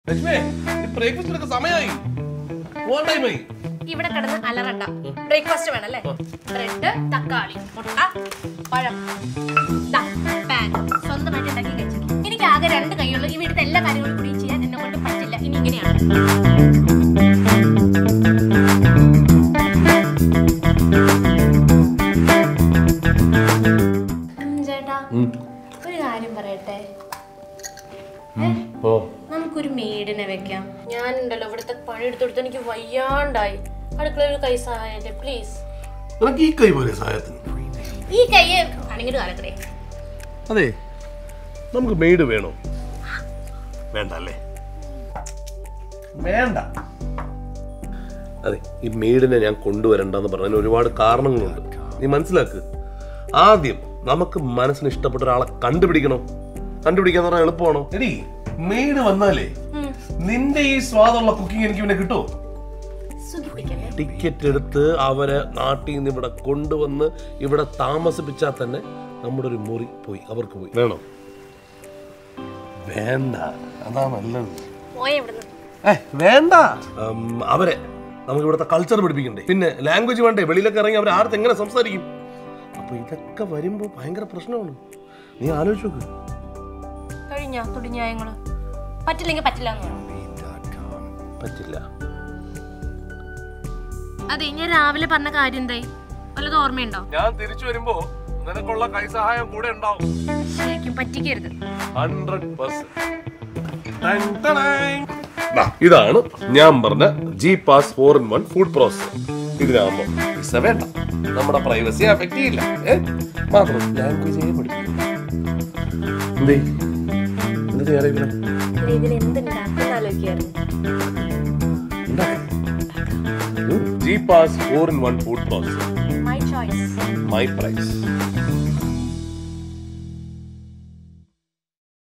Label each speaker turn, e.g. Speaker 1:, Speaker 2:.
Speaker 1: Lakshmi breakfast എടുക്ക സമയമായി പോകാൻ ടൈമായി
Speaker 2: ഇവിടെ കിടന്ന് അലറണ്ട ബ്രേക്ക്ഫാസ്റ്റ് വേണല്ലേ ബ്രെഡ് തക്കാളി മുട്ട പഴം ദാ, പാൻ സ്വന്തമായിട്ട് ഉണ്ടാക്കി കഴിച്ചു എനിക്ക് ആകെ രണ്ട് കൈയുള്ളൂ ഈ വീട്ടിലെ എല്ലാ കാര്യങ്ങളും കൂടി ചെയ്യാൻ എന്നെ കൊണ്ട് പറ്റില്ല ഇനി ഇങ്ങനെയാണ് ഉം, ചേട്ടാ ഒരു കാര്യം പറയട്ടെ
Speaker 1: ഓ
Speaker 2: നമുക്കൊരു മെയ്ഡിനെ വെക്കാം ഞാനുണ്ടല്ലോ ഇവിടുത്തെ പണിയെടുത്ത് കൊടുത്ത് എനിക്ക് വയ്യാണ്ടായി അടുക്കളയിൽ ഒരു കൈ സഹായല്ലേ പ്ലീസ്
Speaker 1: നിനക്ക് ഈ കൈ പോലെ സഹായത്തിന്
Speaker 2: ഈ കൈ ആണെങ്കിലും കാലക്കടേ
Speaker 1: അതെ നമുക്ക് മെയ്ഡ് വേണോ വേണ്ട അല്ലേ വേണ്ട അതെ ഈ മെയ്ഡിനെ ഞാൻ കൊണ്ടുവരണ്ടെന്ന് പറഞ്ഞതിന് ഒരുപാട് കാരണങ്ങളുണ്ട് നീ മനസ്സിലാക്ക് ആദ്യം നമുക്ക് മനസ്സിന് ഇഷ്ടപ്പെട്ട ഒരാളെ കണ്ടുപിടിക്കണം കണ്ടുപിടിക്കാന്ന് പറഞ്ഞാൽ എളുപ്പമാണോ എടി മെയ്ഡ് വന്നാലേ നിന്റെ ഈ സ്വാദുള്ള കുക്കിംഗ് എനിക്ക് പിന്നെ കിട്ടുമോ
Speaker 2: സുഖിപ്പിക്കല്ലേ
Speaker 1: ടിക്കറ്റ് എടുത്ത് അവരെ നാട്ടിൽ നിന്ന് ഇവിടെ കൊണ്ടുവന്ന് ഇവിടെ താമസിപ്പിച്ചാൽ തന്നെ നമ്മുടെ ഒരു മുറി പോയി അവർക്ക് പോയി വേണോ വേണ്ട അതാ നല്ലത്
Speaker 2: പോയ ഇവിടുന്ന്
Speaker 1: ഏ വേണ്ട ഉം, അവരെ നമുക്ക് ഇവിടുത്തെ കൾച്ചർ പഠിപ്പിക്കണ്ടേ പിന്നെ ലാംഗ്വേജ് വേണ്ടേ വെളിയിലൊക്കെ ഇറങ്ങി അവർ ആർത്ത് എങ്ങനെ സംസാരിക്കും അപ്പൊ ഇതൊക്കെ വരുമ്പോ ഭയങ്കര പ്രശ്നമാണ് നീ ആലോചിച്ച് നോക്ക്
Speaker 2: കഴിഞ്ഞ തുടിഞ്ഞായങ്ങള് പറ്റില്ലെങ്കിൽ പറ്റില്ല എന്ന് പറഞ്ഞു
Speaker 1: പറ്റില്ല
Speaker 2: അതെ ഞാൻ രാവിലെ പറഞ്ഞ കാര്യം എന്തായി വല്ലതും ഓർമ്മയുണ്ടോ
Speaker 1: ഞാൻ തിരിച്ചു വരുമ്പോ നിനക്കുള്ള കൈസഹായം കൂടെ ഉണ്ടാവും
Speaker 2: ശരിക്കും പറ്റിക്കരുത്
Speaker 1: ഹൺഡ്രഡ് ഇതാണ് ഞാൻ പറഞ്ഞ G pass four in one food process ഇതിനാകുമ്പോ വിസ വേണ്ട നമ്മുടെ പ്രൈവസി അഫക്ട് ചെയ്യില്ല ഏ? മാത്രം ലാംഗ്വേജ് പഠിപ്പിക്കും എന്തേ എന്ത് ചെയ്യാറില്ല
Speaker 2: ഇതിൽ എന്തുണ്ടാക്കുന്ന ആലോചിക്കായിരുന്നു
Speaker 1: G pass four in one food process
Speaker 2: my choice
Speaker 1: my price